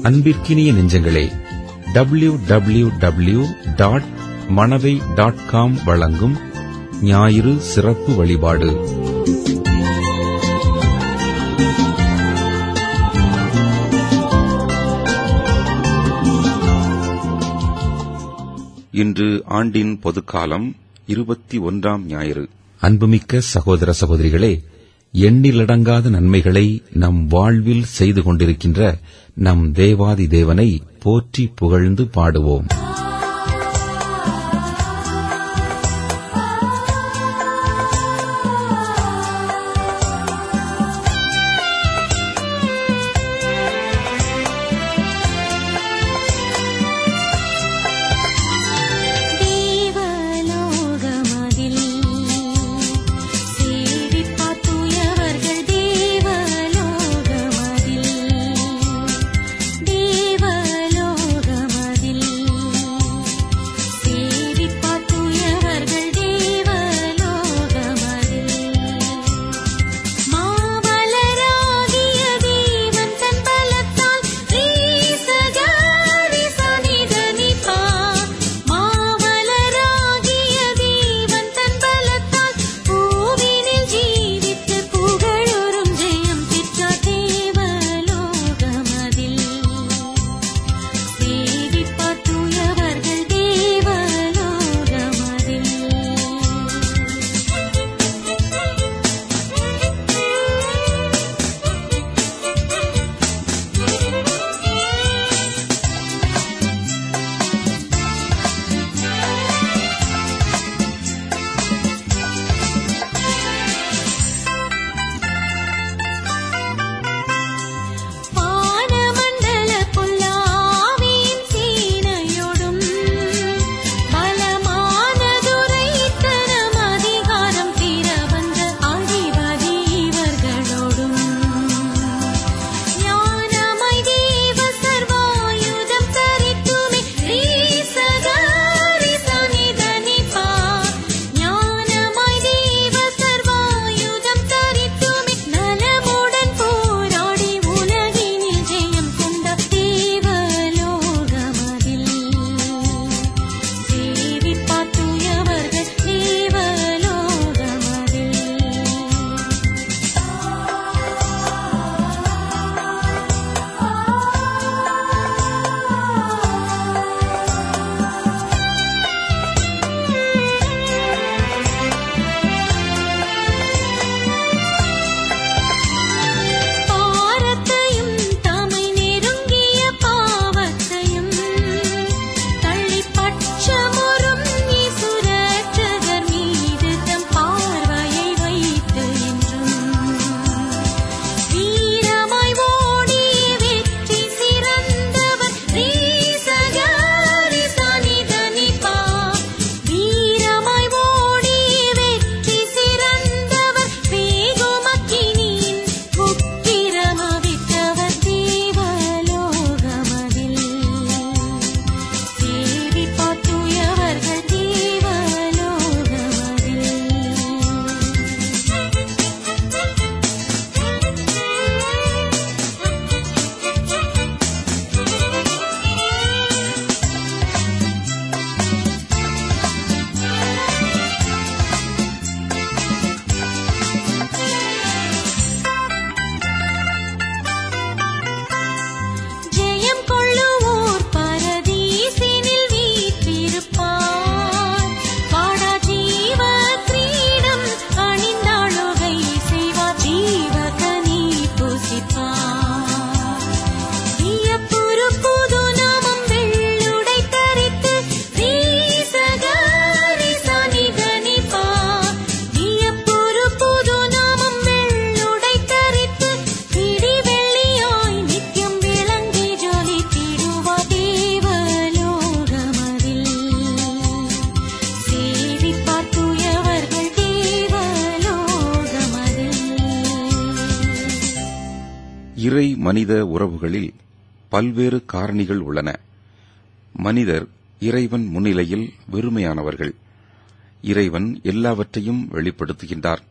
அன்பிற்கினிய நெஞ்சங்களே W W W dot Manavai dot com வழங்கும் ஞாயிறு சிறப்பு வழிபாடு இன்று ஆண்டின் பொதுக்காலம் இருபத்தி ஒன்றாம் ஞாயிறு அன்புமிக்க சகோதர சகோதரிகளே எண்ணிலடங்காத நன்மைகளை நம் வாழ்வில் செய்து கொண்டிருக்கின்ற நம் தேவாதி தேவனை போற்றி புகழ்ந்து பாடுவோம் தேவலோகமதில் சேவிப்பார் தூயவர்கள் தேவலோகமதில் தேவலோகமதில் சேவிப்பார் தூயவர்கள் தேவலோகமதில் மாவலராகிய தேவன் தன் பலத்தால் ரீசகாரி சனிதனிப்பா மாவலராகிய தேவன் தன் பலத்தால் பூவினில் ஜீவித்து புகழொரும் ஜெயம் பெற்றார் தேவலோகமதில் சேவிப்பார் தூயவர்கள் தேவலோகமதில் வானமண்டல புல்லாவின் சீனையொடும் பலமானதுரைத்தனம் அதிகாரம் திறவந்த அதிபதி இவர்களோடும் ஞானமாய் தேவ சர்வாயுதம் தரித்துமே ரீசகாரி சனிதனிப்பா ஞானமாய் தேவ சர்வாயுதம் தரித்துமே நலமுடன் போராடி உலகினில் ஜெயம் கொண்ட தேவலோகமதில் சேவிப்பார் தூயவர்கள் தேவலோகமதில் பாரத்தையும் தமை நெருங்கிய பாவத்தையும் தள்ளிப் பட்சமுறும் ஈசுரற்றகர் மீது தம் பார்வையை வைத்து என்றும் வீரமாய் ஓடி வெற்றி சிறந்தவர் ரீசகாரி சனிதனிப்பா வீரமாய் ஓடி வெற்றி சிறந்தவர் வேகுமக்கினியின் உக்கிரமவிட்டவர் தேவலோகமதில் சேவிப்பார் தூயவர்கள் தேவலோகமதில் ஜெயம் கொள்ளுவோர் பரதீசினில் வீற்றிருப்பார் வாடா ஜீவ கிரீடம் அணிந்தாளுகை செய்வார் ஜீவ கனி புசிப்பார் வியப்புறு புது நாமம் வெள்ளுடை தரித்து வீசகாரி சனிதனிப்பா வியப்புறு புது நாமம் வெள்ளுடை தரித்து பிடி வெள்ளியாய் நித்தியம் விளங்கி ஜொலித்திடுவா தேவலோகமதில் சேவிப்பார் தூயவர்கள் தேவலோகமதில் இறை மனித உறவுகளில் பல்வேறு காரணிகள் உள்ளன மனிதர் இறைவன் முன்னிலையில் வெறுமையானவர்கள் இறைவன் எல்லாவற்றையும் வெளிப்படுத்துகின்றார்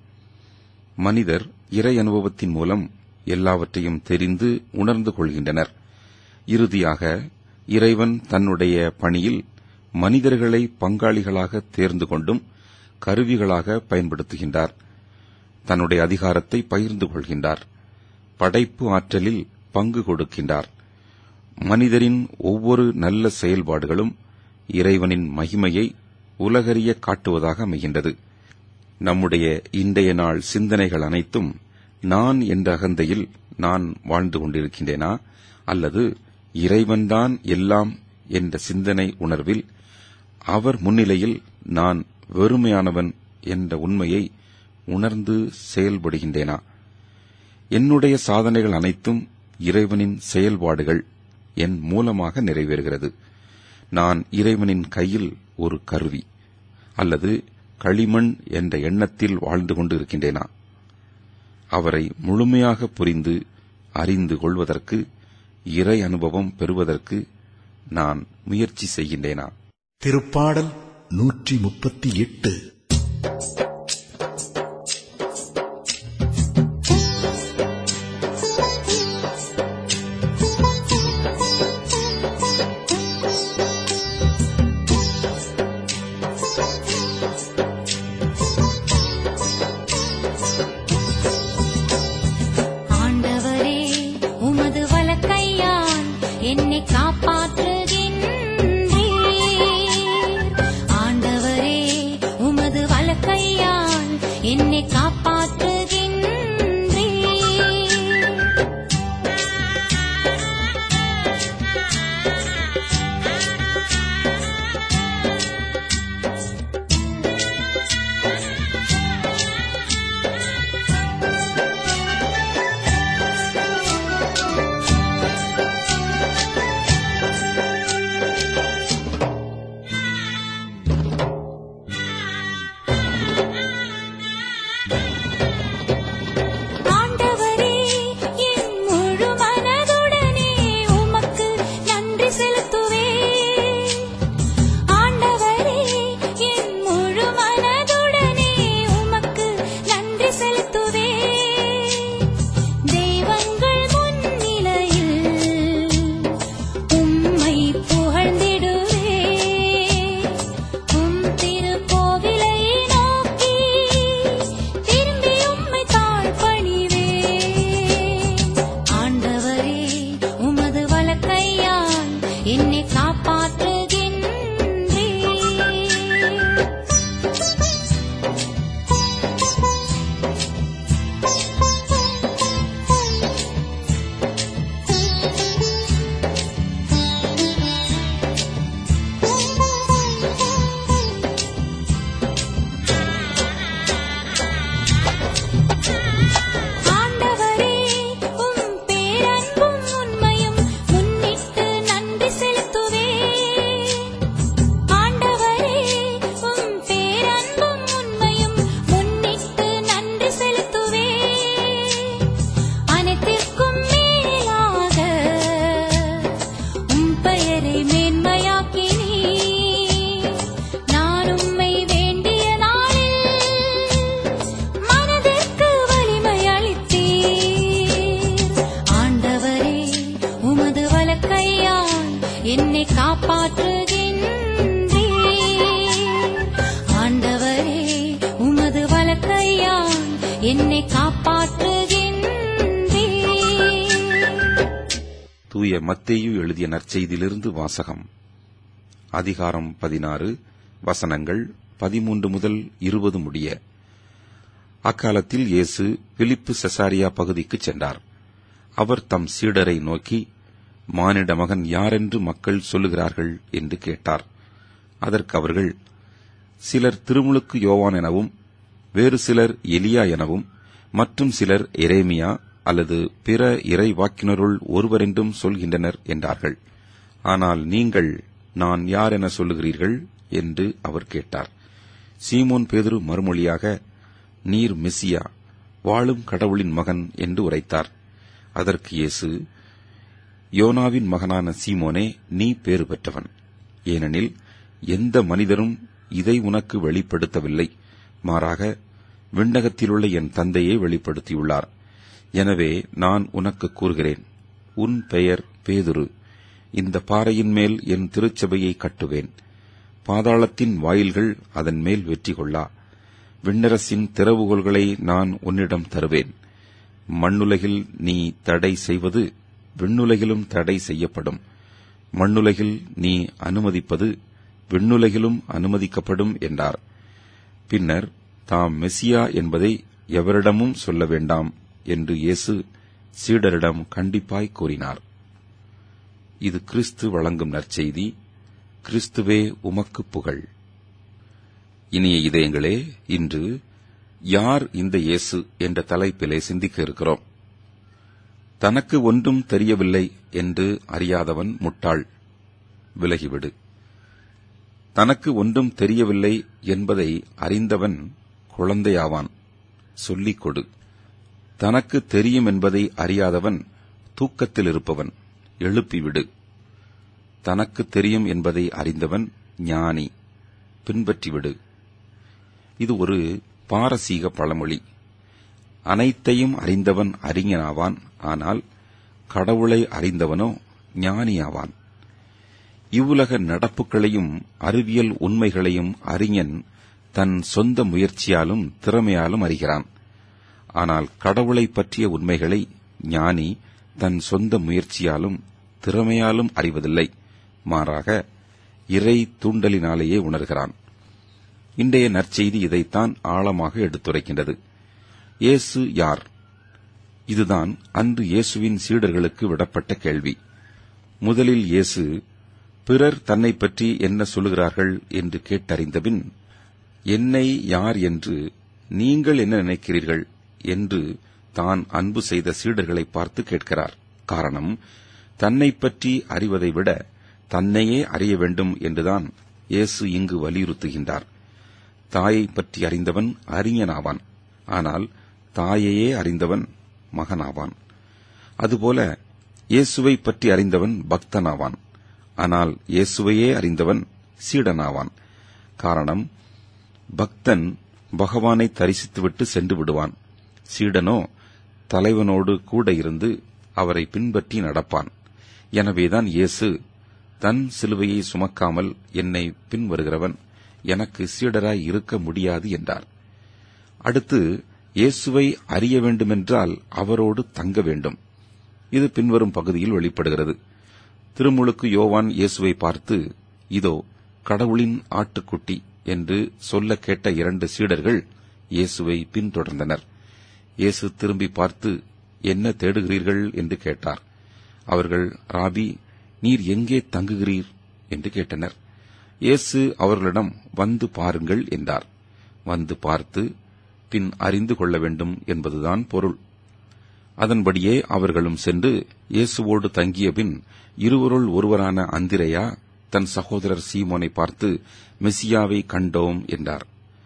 மனிதர் இறை அனுபவத்தின் மூலம் எல்லாவற்றையும் தெரிந்து உணர்ந்து கொள்கின்றனர் இறுதியாக இறைவன் தன்னுடைய பணியில் மனிதர்களை பங்காளிகளாக தேர்ந்து கொண்டும் கருவிகளாக பயன்படுத்துகின்றார் தன்னுடைய அதிகாரத்தை பகிர்ந்து கொள்கின்றார் படைப்பு ஆற்றலில் பங்கு கொடுக்கின்றார் மனிதரின் ஒவ்வொரு நல்ல செயல்பாடுகளும் இறைவனின் மகிமையை உலகறிய காட்டுவதாக அமைகின்றது நம்முடைய இன்றைய நாள் சிந்தனைகள் அனைத்தும் நான் என்ற அகந்தையில் நான் வாழ்ந்து கொண்டிருக்கின்றேனா அல்லது இறைவன்தான் எல்லாம் என்ற சிந்தனை உணர்வில் அவர் முன்னிலையில் நான் வெறுமையானவன் என்ற உண்மையை உணர்ந்து செயல்படுகின்றேனா என்னுடைய சாதனைகள் அனைத்தும் இறைவனின் செயல்பாடுகள் என் மூலமாக நிறைவேறுகிறது நான் இறைவனின் கையில் ஒரு கருவி அல்லது களிமண் என்ற எண்ணத்தில் வாழ்ந்து கொண்டு இருக்கின்றேனா அவரை முழுமையாக புரிந்து அறிந்து கொள்வதற்கு இறை அனுபவம் பெறுவதற்கு நான் முயற்சி செய்கின்றேனா திருப்பாடல் நூற்றி முப்பத்தி எட்டு ஆண்டவரே உமது வலக்கையால் என்னை காப்பாற்றுகின்றீர் ஆண்டவரே உமது வலக்கையால் என்னை காப்பாற்றுகின்றீர் ஆண்டவரே என் முழு மனதுடனே உமக்கு நன்றி செலுத்துவேன் ஆண்டவரே என் முழு மனதுடனே உமக்கு நன்றி செலுத்துவேன் தெய்வங்கள் முன்னிலையில் உம்மை புகழ்ந்திடுவேன் உம் திருக்கோவிலை நோக்கி திரும்பி உம்மை தாழ்பணிவேன் ஆண்டவரே உமது வலக்கையால் என்னை காப்பாற்றுகின்றீர் ஆண்டவரே உம் பேரன்பும் உண்மையும் முன்னிட்டு நன்றி செலுத்துவேன் ஆண்டவரே உம் பேரன்பும் உண்மையும் முன்னிட்டு நன்றி செலுத்துவேன் அனைத்திற்கும் மேலாக உம் பெயரை மேன்மையாக்கினீர் நான் உம்மை வேண்டிய நாளில் மனதிற்கு வலிமை அளித்தீர் ஆண்டவரே உமது வலக்கையால் என்னை காப்பாற்றுகின்றீர் ஆண்டவரே உமது வலக்கையால் என்னை காப்பாற்றுகின்றீர் தூய மத்தேயு எழுதிய நற்செய்தியிலிருந்து வாசகம் அதிகாரம் பதினாறு வசனங்கள் பதிமூன்று முதல் இருபது முடிய அக்காலத்தில் இயேசு பிலிப்பு செசாரியா பகுதிக்குச் சென்றார் அவர் தம் சீடரை நோக்கி மானிட மகன் யாரென்று மக்கள் சொல்லுகிறார்கள் என்று கேட்டார் அதற்கு அவர்கள் சிலர் திருமுழுக்கு யோவான் எனவும் வேறு சிலர் எலியா எனவும் மற்றும் சிலர் எரேமியா அல்லது பிற இறைவாக்கினருள் ஒருவரென்றும் சொல்கின்றனர் என்றார்கள் ஆனால் நீங்கள் நான் யார் என சொல்லுகிறீர்கள் என்று அவர் கேட்டார் சீமோன் பேதுரு மறுமொழியாக நீர் மெசியா வாழும் கடவுளின் மகன் என்று உரைத்தார் அதற்கு இயேசு யோனாவின் மகனான சீமோனே நீ பேறு பெற்றவன் ஏனெனில் எந்த மனிதரும் இதை உனக்கு வெளிப்படுத்தவில்லை மாறாக விண்ணகத்திலுள்ள என் தந்தையே வெளிப்படுத்தியுள்ளார் எனவே நான் உனக்கு கூறுகிறேன் உன் பெயர் பேதுரு இந்த பாறையின் மேல் என் திருச்சபையை கட்டுவேன் பாதாளத்தின் வாயில்கள் அதன் மேல் வெற்றி கொள்ளா விண்ணரசின் திறவுகோல்களை நான் உன்னிடம் தருவேன் மண்ணுலகில் நீ தடை செய்வது விண்ணுலகிலும் தடை செய்யப்படும் மண்ணுலகில் நீ அனுமதிப்பது விண்ணுலகிலும் அனுமதிக்கப்படும் என்றார் பின்னர் தாம் மெசியா என்பதை எவரிடமும் சொல்ல வேண்டாம் என்று இயேசு சீடரிடம் கண்டிப்பாய் கூறினார் இது கிறிஸ்து வழங்கும் நற்செய்தி கிறிஸ்துவே உமக்கு புகழ் இனிய இதயங்களே இன்று யார் இந்த இயேசு என்ற தலைப்பிலே சிந்திக்க இருக்கிறோம் தனக்கு ஒன்றும் தெரியவில்லை என்று அறியாதவன் முட்டாள் விலகிவிடு தனக்கு ஒன்றும் தெரியவில்லை என்பதை அறிந்தவன் குழந்தையாவான் சொல்லிக் கொடு தனக்கு தெரியும் என்பதை அறியாதவன் தூக்கத்தில் இருப்பவன் எழுப்பிவிடு தனக்கு தெரியும் என்பதை அறிந்தவன் ஞானி பின்பற்றிவிடு இது ஒரு பாரசீக பழமொழி அனைத்தையும் அறிந்தவன் அறிஞனாவான் ஆனால் கடவுளை அறிந்தவனோ ஞானியாவான் இவ்வுலக நடப்புகளையும் அறிவியல் உண்மைகளையும் அறிஞன் தன் சொந்த முயற்சியாலும் திறமையாலும் அறிகிறான் ஆனால் கடவுளை பற்றிய உண்மைகளை ஞானி தன் சொந்த முயற்சியாலும் திறமையாலும் அறிவதில்லை மாறாக இறை தூண்டலினாலேயே உணர்கிறான் இன்றைய நற்செய்தி இதைத்தான் ஆழமாக எடுத்துரைக்கின்றது இயேசு யார் இதுதான் அன்று இயேசுவின் சீடர்களுக்கு விடப்பட்ட கேள்வி முதலில் இயேசு பிறர் தன்னை பற்றி என்ன சொல்லுகிறார்கள் என்று கேட்டறிந்தபின் என்னை யார் என்று நீங்கள் என்ன நினைக்கிறீர்கள் என்று தான் அன்பு செய்த சீடர்களை பார்த்து கேட்கிறார் காரணம் தன்னை பற்றி அறிவதை விட தன்னையே அறிய வேண்டும் என்றுதான் இயேசு இங்கு வலியுறுத்துகின்றார் தாயை பற்றி அறிந்தவன் அறிஞனாவான் ஆனால் தாயையே அறிந்தவன் மகனாவான் அதுபோல இயேசுவை பற்றி அறிந்தவன் பக்தனாவான் ஆனால் இயேசுவையே அறிந்தவன் சீடனாவான் காரணம் பக்தன் பகவானை தரிசித்துவிட்டு சென்று விடுவான் சீடனோ தலைவனோடு கூட இருந்து அவரை பின்பற்றி நடப்பான் எனவேதான் இயேசு தன் சிலுவையை சுமக்காமல் என்னை பின்வருகிறவன் எனக்கு சீடராய் இருக்க முடியாது என்றார் அடுத்து இயேசுவை அறிய வேண்டுமென்றால் அவரோடு தங்க வேண்டும் இது பின்வரும் பகுதியில் வெளிப்படுகிறது திருமுழுக்கு யோவான் இயேசுவை பார்த்து இதோ கடவுளின் ஆட்டுக்குட்டி என்று சொல்ல கேட்ட இரண்டு சீடர்கள் இயேசுவை பின்தொடர்ந்தனர் இயேசு திரும்பி பார்த்து என்ன தேடுகிறீர்கள் என்று கேட்டார் அவர்கள் ராபி நீர் எங்கே தங்குகிறீர் என்று கேட்டனர் இயேசு அவர்களிடம் வந்து பாருங்கள் என்றார் வந்து பார்த்து பின் அறிந்து கொள்ள வேண்டும் என்பதுதான் பொருள் அதன்படியே அவர்களும் சென்று இயேசுவோடு தங்கிய பின் இருவருள் ஒருவரான அந்திரையா தன் சகோதரர் சீமோனை பார்த்து மெசியாவை கண்டோம் என்றார்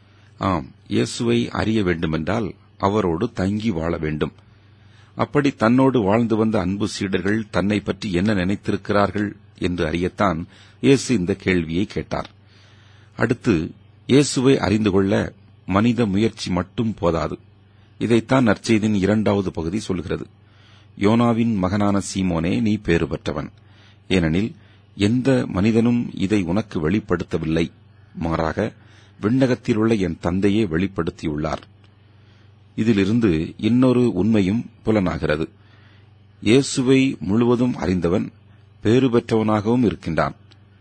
ஆம் இயேசுவை அறிய வேண்டுமென்றால் அவரோடு தங்கி வாழ வேண்டும் அப்படி தன்னோடு வாழ்ந்து வந்த அன்பு சீடர்கள் தன்னை பற்றி என்ன நினைத்திருக்கிறார்கள் என்று அறியத்தான் இயேசு இந்த கேள்வியை கேட்டார் அடுத்து இயேசுவை அறிந்து கொள்ள மனித முயற்சி மட்டும் போதாது இதைத்தான் நற்செய்தியின் இரண்டாவது பகுதி சொல்கிறது யோனாவின் மகனான சீமோனே நீ பேறு பெற்றவன் ஏனெனில் எந்த மனிதனும் இதை உனக்கு வெளிப்படுத்தவில்லை மாறாக விண்ணகத்தில் உள்ள என் தந்தையே வெளிப்படுத்தியுள்ளார் இதிலிருந்து இன்னொரு உண்மையும் புலனாகிறது இயேசுவை முழுவதும் அறிந்தவன் பேறு பெற்றவனாகவும் இருக்கின்றான்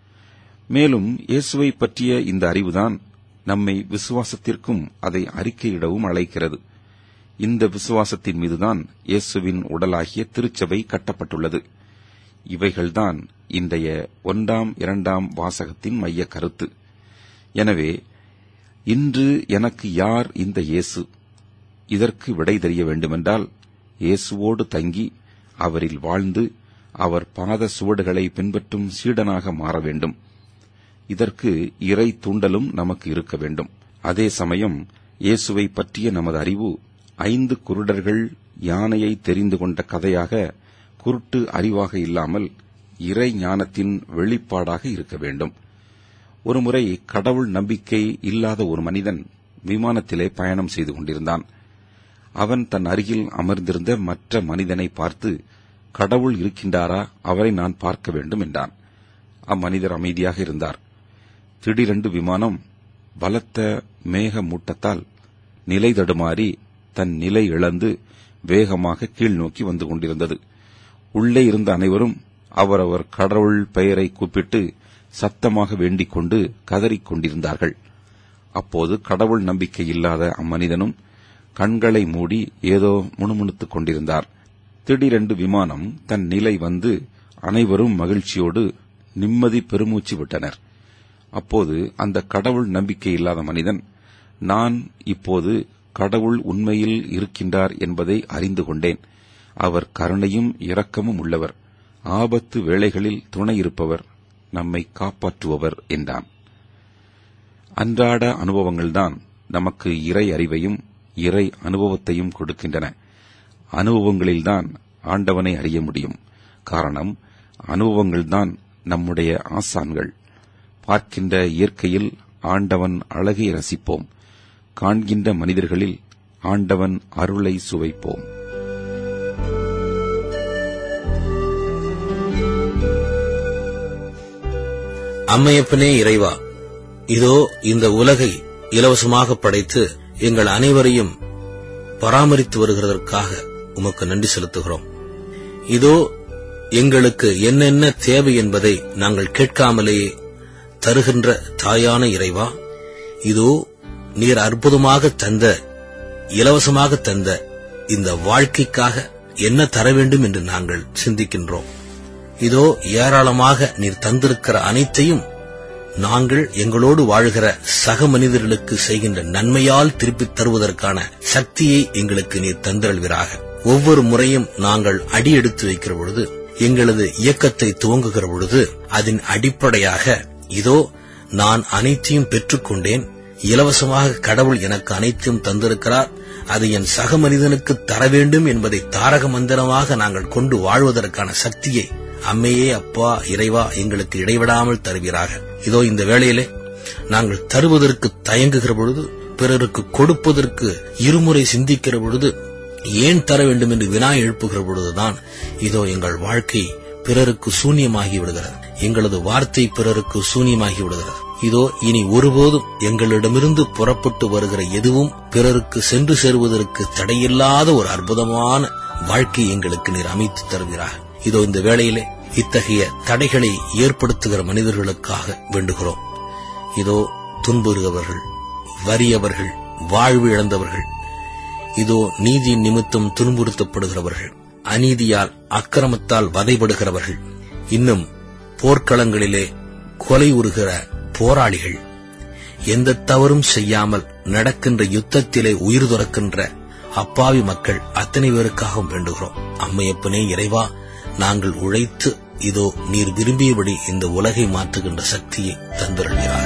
மேலும் இயேசுவை பற்றிய இந்த அறிவுதான் நம்மை விசுவாசத்திற்கும் அதை அறிக்கையிடவும் அழைக்கிறது இந்த விசுவாசத்தின் மீதுதான் இயேசுவின் உடலாகிய திருச்சபை கட்டப்பட்டுள்ளது இவைகள்தான் இன்றைய ஒன்றாம் இரண்டாம் வாசகத்தின் மைய கருத்து எனவே இன்று எனக்கு யார் இந்த இயேசு இதற்கு விடை தெரிய வேண்டுமென்றால் இயேசுவோடு தங்கி அவரில் வாழ்ந்து அவர் பாத சுவடுகளை பின்பற்றும் சீடனாக மாற வேண்டும் இதற்கு இறை தூண்டலும் நமக்கு இருக்க வேண்டும் அதே சமயம் இயேசுவை பற்றிய நமது அறிவு ஐந்து குருடர்கள் யானையை தெரிந்து கொண்ட கதையாக குருட்டு அறிவாக இல்லாமல் இறை ஞானத்தின் வெளிப்பாடாக இருக்க வேண்டும் ஒருமுறை கடவுள் நம்பிக்கை இல்லாத ஒரு மனிதன் விமானத்திலே பயணம் செய்து கொண்டிருந்தான் அவன் தன் அருகில் அமர்ந்திருந்த மற்ற மனிதனை பார்த்து கடவுள் இருக்கின்றாரா அவரை நான் பார்க்க வேண்டும் என்றான் அம்மனிதர் அமைதியாக இருந்தார் திடீரென்று விமானம் பலத்த மேக மூட்டத்தால் நிலை தடுமாறி தன் நிலை இழந்து வேகமாக கீழ் நோக்கி வந்து கொண்டிருந்தது உள்ளே இருந்த அனைவரும் அவரவர் கடவுள் பெயரை கூப்பிட்டு சத்தமாக வேண்டிக் கொண்டு கதறிக் கொண்டிருந்தார்கள் அப்போது கடவுள் நம்பிக்கை இல்லாத அம்மனிதனும் கண்களை மூடி ஏதோ முணுமுணுத்துக் கொண்டிருந்தார் திடீரென்று விமானம் தன் நிலை வந்து அனைவரும் மகிழ்ச்சியோடு நிம்மதி பெருமூச்சு விட்டனர் அப்போது அந்த கடவுள் நம்பிக்கை இல்லாத மனிதன் நான் இப்போது கடவுள் உண்மையில் இருக்கின்றார் என்பதை அறிந்து கொண்டேன் அவர் கருணையும் இரக்கமும் உள்ளவர் ஆபத்து வேளைகளில் துணை இருப்பவர் நம்மை காப்பாற்றுபவர் என்றான் அன்றாட அனுபவங்கள்தான் நமக்கு இறை அறிவையும் இறை அனுபவத்தையும் கொடுக்கின்றன அனுபவங்களில்தான் ஆண்டவனை அறிய முடியும் காரணம் அனுபவங்கள்தான் நம்முடைய ஆசான்கள் பார்க்கின்ற இயற்கையில் ஆண்டவன் அழகை ரசிப்போம் காண்கின்ற மனிதர்களில் ஆண்டவன் அருளை சுவைப்போம் அம்மையப்பனே இறைவா இதோ இந்த உலகை இலவசமாக படைத்து எங்கள் அனைவரையும் பராமரித்து வருகிறதற்காக உமக்கு நன்றி செலுத்துகிறோம் இதோ எங்களுக்கு என்னென்ன தேவை என்பதை நாங்கள் கேட்காமலேயே தருகின்ற தாயான இறைவா இதோ நீர் அற்புதமாக தந்த இலவசமாக தந்த இந்த வாழ்க்கைக்காக என்ன தர வேண்டும் என்று நாங்கள் சிந்திக்கின்றோம் இதோ ஏராளமாக நீர் தந்திருக்கிற அனைத்தையும் நாங்கள் எங்களோடு வாழ்கிற சக மனிதர்களுக்கு செய்கின்ற நன்மையால் திருப்பித் தருவதற்கான சக்தியை எங்களுக்கு நீர் தந்திரல்வீராக ஒவ்வொரு முறையும் நாங்கள் அடி எடுத்து வைக்கிற பொழுது எங்களது இயக்கத்தை துவங்குகிற பொழுது அதன் அடிப்படையாக இதோ நான் அனைத்தையும் பெற்றுக்கொண்டேன் இலவசமாக கடவுள் எனக்கு அனைத்தையும் தந்திருக்கிறார் அது என் சக மனிதனுக்கு தர வேண்டும் என்பதை தாரக மந்திரமாக நாங்கள் கொண்டு வாழ்வதற்கான சக்தியை அம்மையே அப்பா இறைவா எங்களுக்கு இடைவிடாமல் தருவீராக இதோ இந்த வேளையிலே நாங்கள் தருவதற்கு தயங்குகிற பொழுது பிறருக்கு கொடுப்பதற்கு இருமுறை சிந்திக்கிற பொழுது ஏன் தர வேண்டும் என்று வினா எழுப்புகிற பொழுதுதான் இதோ எங்கள் வாழ்க்கை பிறருக்கு சூன்யமாகி விடுகிறது எங்களது வார்த்தை பிறருக்கு சூன்யமாகி விடுகிறது இதோ இனி ஒருபோதும் எங்களிடமிருந்து புறப்பட்டு வருகிற எதுவும் பிறருக்கு சென்று சேருவதற்கு தடையில்லாத ஒரு அற்புதமான வாழ்க்கை எங்களுக்கு நீர் அமைத்து தருகிறார் இதோ இந்த வேளையிலே இத்தகைய தடைகளை ஏற்படுத்துகிற மனிதர்களுக்காக வேண்டுகிறோம் இதோ துன்புறுகிறவர்கள் வறியவர்கள் வாழ்வு இழந்தவர்கள் இதோ நீதி நிமித்தம் துன்புறுத்தப்படுகிறவர்கள் அநீதியால் அக்கிரமத்தால் வதைபடுகிறவர்கள் இன்னும் போர்க்களங்களிலே கொலை உறுகிற போராளிகள் எந்த தவறும் செய்யாமல் நடக்கின்ற யுத்தத்திலே உயிர் துறக்கின்ற அப்பாவி மக்கள் அத்தனை பேருக்காகவும் வேண்டுகிறோம் அம்மையப்பனே இறைவா நாங்கள் உழைத்து இதோ நீர் விரும்பியபடி இந்த உலகை மாற்றுகின்ற சக்தியை தந்திருக்கிறார்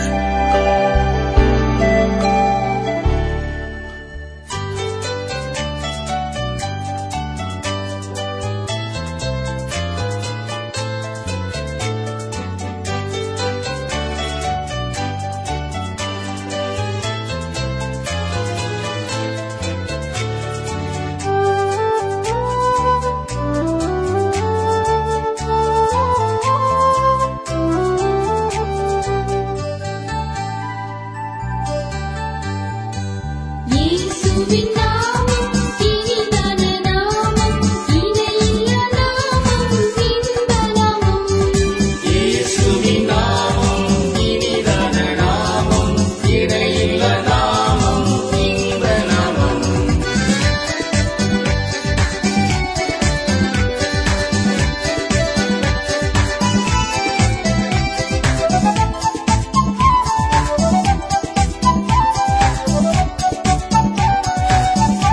இயேசுவின் நாமம் இனிதான நாமம் இணையில்ல நாமம் இந்த நாமம் இயேசுவின்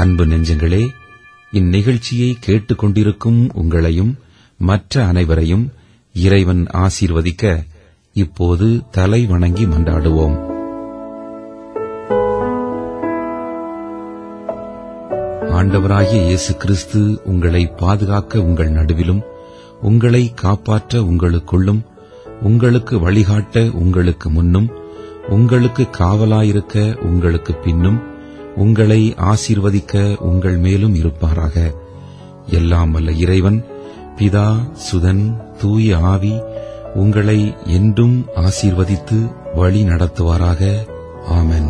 அன்பு நெஞ்சங்களே இந்நிகழ்ச்சியை கேட்டுக்கொண்டிருக்கும் உங்களையும் மற்ற அனைவரையும் இறைவன் ஆசீர்வதிக்க இப்போது தலை வணங்கி மன்றாடுவோம் ஆண்டவராகிய இயேசு கிறிஸ்து உங்களை பாதுகாக்க உங்கள் நடுவிலும் உங்களை காப்பாற்ற உங்களுக்குள்ளும் உங்களுக்கு வழிகாட்ட உங்களுக்கு முன்னும் உங்களுக்கு காவலாயிருக்க உங்களுக்கு பின்னும் உங்களை ஆசீர்வதிக்க உங்கள் மேலும் இருப்பாராக எல்லாம் வல்ல இறைவன் பிதா சுதன் தூய ஆவி உங்களை என்றும் ஆசீர்வதித்து வழி நடத்துவாராக ஆமென்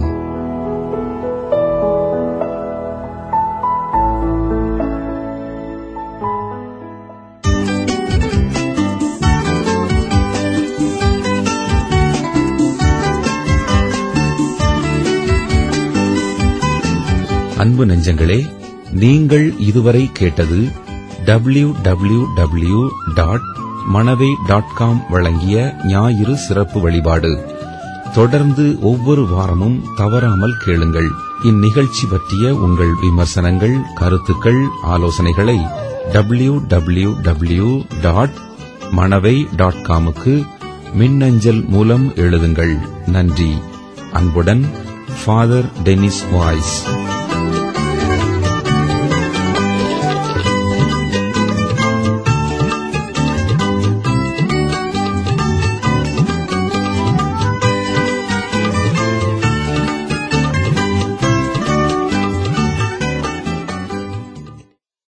அன்பு நெஞ்சங்களே நீங்கள் இதுவரை கேட்டது W W W dot Manavai dot com வழங்கிய ஞாயிறு சிறப்பு வழிபாடு தொடர்ந்து ஒவ்வொரு வாரமும் தவறாமல் கேளுங்கள் இந்நிகழ்ச்சி பற்றிய உங்கள் விமர்சனங்கள் கருத்துக்கள் ஆலோசனைகளை W W W dot Manavai dot காமுக்கு மின்னஞ்சல் மூலம் எழுதுங்கள் நன்றி அன்புடன் ஃபாதர் டெனிஸ் வாய்ஸ்